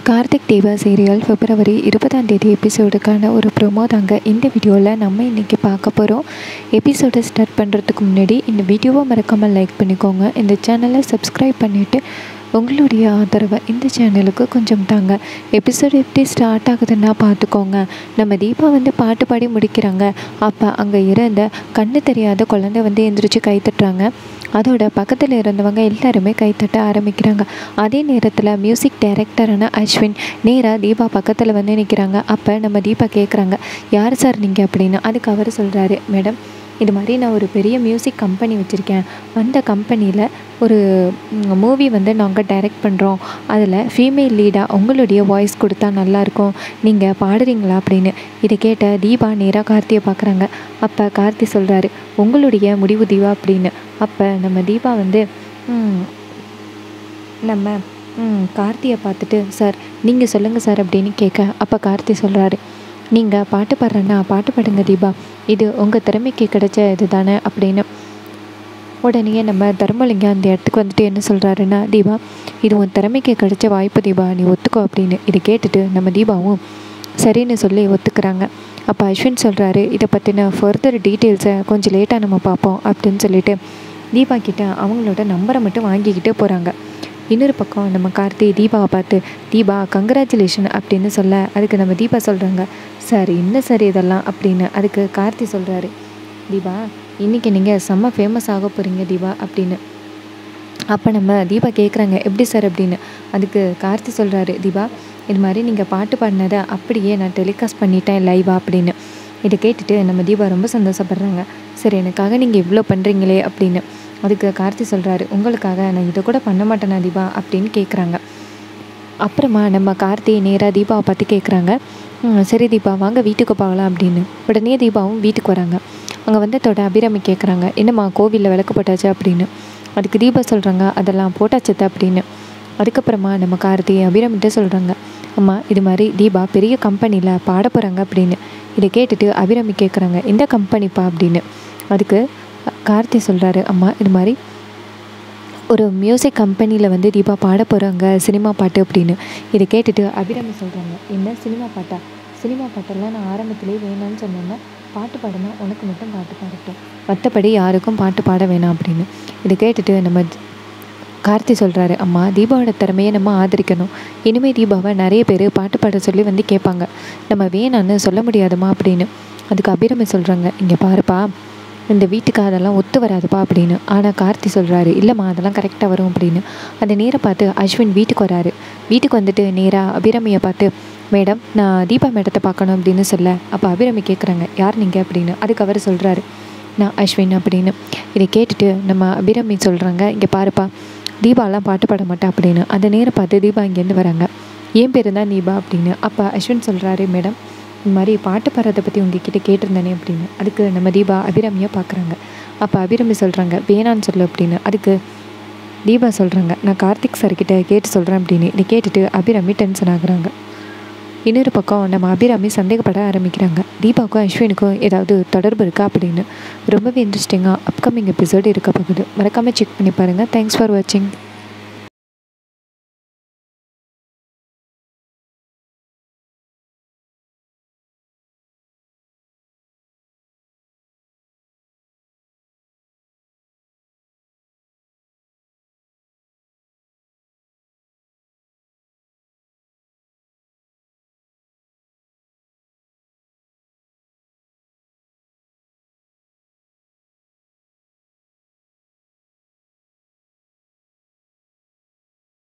Karthik Deepa serial பிப்ரவரி இருபதாம் தேதி எபிசோடுக்கான ஒரு ப்ரோமோ தாங்க இந்த வீடியோவில் நம்ம இன்றைக்கி பார்க்க போகிறோம் எபிசோடை ஸ்டார்ட் பண்ணுறதுக்கு முன்னாடி இந்த வீடியோவை மறக்காமல் லைக் பண்ணிக்கோங்க இந்த சேனலை சப்ஸ்கிரைப் பண்ணிவிட்டு உங்களுடைய ஆதரவை இந்த சேனலுக்கு கொஞ்சம் தாங்க எபிசோடு எப்படி ஸ்டார்ட் ஆகுதுன்னா பார்த்துக்கோங்க நம்ம தீபா வந்து பாட்டு பாடி முடிக்கிறாங்க அப்போ அங்கே இருந்த கண்ணு தெரியாத குழந்தை வந்து எந்திரிச்சு கை தட்டுறாங்க அதோட பக்கத்தில் இருந்தவங்க எல்லாருமே கைத்தட்ட ஆரம்பிக்கிறாங்க அதே நேரத்தில் மியூசிக் டைரக்டரான அஸ்வின் நேராக தீபா பக்கத்தில் வந்து நிற்கிறாங்க அப்போ நம்ம தீபா கேட்குறாங்க யார் சார் நீங்கள் அப்படின்னு அதுக்கு அவர் சொல்கிறாரு மேடம் இது மாதிரி நான் ஒரு பெரிய மியூசிக் கம்பெனி வச்சுருக்கேன் அந்த கம்பெனியில் ஒரு மூவி வந்து நாங்கள் டைரக்ட் பண்ணுறோம் அதில் ஃபீமேல் லீடாக உங்களுடைய வாய்ஸ் கொடுத்தா நல்லாயிருக்கும் நீங்கள் பாடுறீங்களா அப்படின்னு இதை கேட்ட தீபா நேராக கார்த்தியை பார்க்குறாங்க அப்போ கார்த்தி சொல்கிறாரு உங்களுடைய முடிவு தீபா அப்படின்னு அப்போ நம்ம தீபா வந்து "ம், நம்ம ம், கார்த்தியை பார்த்துட்டு சார் நீங்கள் சொல்லுங்கள் சார் அப்படின்னு கேட்க அப்போ கார்த்தி சொல்கிறாரு நீங்கள் பாட்டு பாடுறேன்னா பாட்டு பாடுங்க தீபா இது உங்கள் திறமைக்கு கிடைச்ச இது தானே அப்படின்னு உடனே நம்ம தர்மலிங்கம் அந்த இடத்துக்கு வந்துட்டு என்ன சொல்கிறாருன்னா தீபா இது உன் திறமைக்கு கிடைச்ச வாய்ப்பு தீபா நீ ஒத்துக்கோ அப்படின்னு இதை கேட்டுட்டு நம்ம தீபாவும் சரின்னு சொல்லி ஒத்துக்கிறாங்க அப்போ அஸ்வின் சொல்கிறாரு இதை பற்றின ஃபர்தர் டீட்டெயில்ஸை கொஞ்சம் லேட்டாக நம்ம பார்ப்போம் அப்படின்னு சொல்லிட்டு தீபா கிட்ட அவங்களோட நம்பரை மட்டும் வாங்கிக்கிட்டே போகிறாங்க இன்னொரு பக்கம் நம்ம கார்த்தி தீபாவை பார்த்து தீபா கங்க்ராச்சுலேஷன் அப்படின்னு சொல்ல அதுக்கு நம்ம தீபா சொல்கிறாங்க சார் என்ன சார் இதெல்லாம் அப்படின்னு அதுக்கு கார்த்தி சொல்கிறாரு தீபா இன்றைக்கி நீங்கள் செம்ம ஃபேமஸ் ஆக போகிறீங்க தீபா அப்படின்னு அப்போ நம்ம தீபா கேட்குறாங்க எப்படி சார் அப்படின்னு அதுக்கு கார்த்தி சொல்கிறாரு தீபா இது மாதிரி நீங்கள் பாட்டு பாடினதை அப்படியே நான் டெலிகாஸ்ட் பண்ணிட்டேன் லைவாக அப்படின்னு இதை கேட்டுட்டு நம்ம தீபா ரொம்ப சந்தோஷப்படுறாங்க சரி எனக்காக நீங்கள் இவ்வளோ பண்ணுறீங்களே அப்படின்னு அதுக்கு கார்த்தி சொல்கிறாரு உங்களுக்காக நான் இதை கூட பண்ண மாட்டேனா தீபா அப்படின்னு கேட்குறாங்க அப்புறமா நம்ம கார்த்தி நேராக தீபாவை பார்த்து கேட்குறாங்க "ம், சரி தீபா வாங்க வீட்டுக்கு போகலாம் அப்படின்னு உடனே தீபாவும் வீட்டுக்கு வராங்க அங்கே வந்ததோட அபிராமி கேட்குறாங்க என்னம்மா கோவிலில் விளக்கு போட்டாச்சு அப்படின்னு அதுக்கு தீபா சொல்கிறாங்க அதெல்லாம் போட்டாச்சத்த அப்படின்னு அதுக்கப்புறமா நம்ம கார்த்தி அபிராமிகிட்ட சொல்கிறாங்க அம்மா இது மாதிரி தீபா பெரிய கம்பெனியில் பாட போகிறாங்க அப்படின்னு இதை கேட்டுட்டு அபிராமி கேட்குறாங்க எந்த கம்பெனிப்பா அப்படின்னு அதுக்கு கார்த்தி சொல்கிறாரு அம்மா இது மாதிரி ஒரு மியூசிக் கம்பெனியில் வந்து தீபா பாட போகிறாங்க சினிமா பாட்டு அப்படின்னு இதை கேட்டுட்டு அபிராமி சொல்கிறாங்க என்ன சினிமா பாட்டா சினிமா பாட்டெல்லாம் நான் ஆரம்பத்திலே வேணாம்னு சொன்னேன்னா பாட்டு பாடினா உனக்கு மட்டும் பாட்டு பாடட்டும் மற்றபடி யாருக்கும் பாட்டு பாட வேணாம் அப்படின்னு இதை கேட்டுட்டு நம்ம தி- கார்த்தி சொல்கிறாரு அம்மா தீபாவோட திறமையை நம்ம ஆதரிக்கணும் இனிமேல் தீபாவை நிறைய பேர் பாட்டு பாட சொல்லி வந்து கேட்பாங்க நம்ம வேணான்னு சொல்ல முடியாதுமா அப்படின்னு அதுக்கு அபிராமி சொல்கிறாங்க இங்கே பாருப்பா இந்த வீட்டுக்கு அதெல்லாம் ஒத்து வராதுப்பா அப்படின்னு ஆனால் கார்த்தி சொல்கிறாரு இல்லைம்மா அதெல்லாம் கரெக்டாக வரும் அப்படின்னு அந்த நேரை பார்த்து அஸ்வின் வீட்டுக்கு வராரு வீட்டுக்கு வந்துட்டு நேராக அபிராமியை பார்த்து மேடம் நான் தீபா மேடத்தை பார்க்கணும் அப்படின்னு சொல்ல அப்போ அபிராமி கேட்குறாங்க யார் நீங்கள் அப்படின்னு அதுக்கு அவர் சொல்கிறாரு நான் அஸ்வின் அப்படின்னு இதை கேட்டுட்டு நம்ம அபிராமி சொல்கிறாங்க இங்கே பாருப்பா தீபாலாம் பாட்டு பாட மாட்டா அப்படின்னு அந்த நேரம் பார்த்து தீபா இங்கேருந்து வராங்க என் பேர் தான் தீபா அப்படின்னு அப்போ அஸ்வின் சொல்கிறாரு மேடம் இந்த மாதிரி பாட்டு பாடுறதை பற்றி உங்ககிட்ட கேட்டிருந்தேனே அப்படின்னு அதுக்கு நம்ம தீபா அபிராமியை பார்க்குறாங்க அப்போ அபிராமி சொல்கிறாங்க வேணான்னு சொல்லு அப்படின்னு அதுக்கு தீபா சொல்கிறாங்க நான் கார்த்திக் சார்கிட்ட கேட்டு சொல்கிறேன் அப்படின்னு இதை கேட்டுட்டு அபிராமி டென்ஷன் ஆகுறாங்க இன்னொரு பக்கம் நம்ம அபிராமி சந்தேகப்பட ஆரம்பிக்கிறாங்க தீபாவுக்கும் அஸ்வினுக்கும் ஏதாவது தொடர்பு இருக்கா அப்படின்னு ரொம்பவே இன்ட்ரெஸ்டிங்காக அப்கமிங் எபிசோடு இருக்க போகுது மறக்காமல் செக் பண்ணி பாருங்கள் தேங்க்ஸ் ஃபார் வாட்சிங்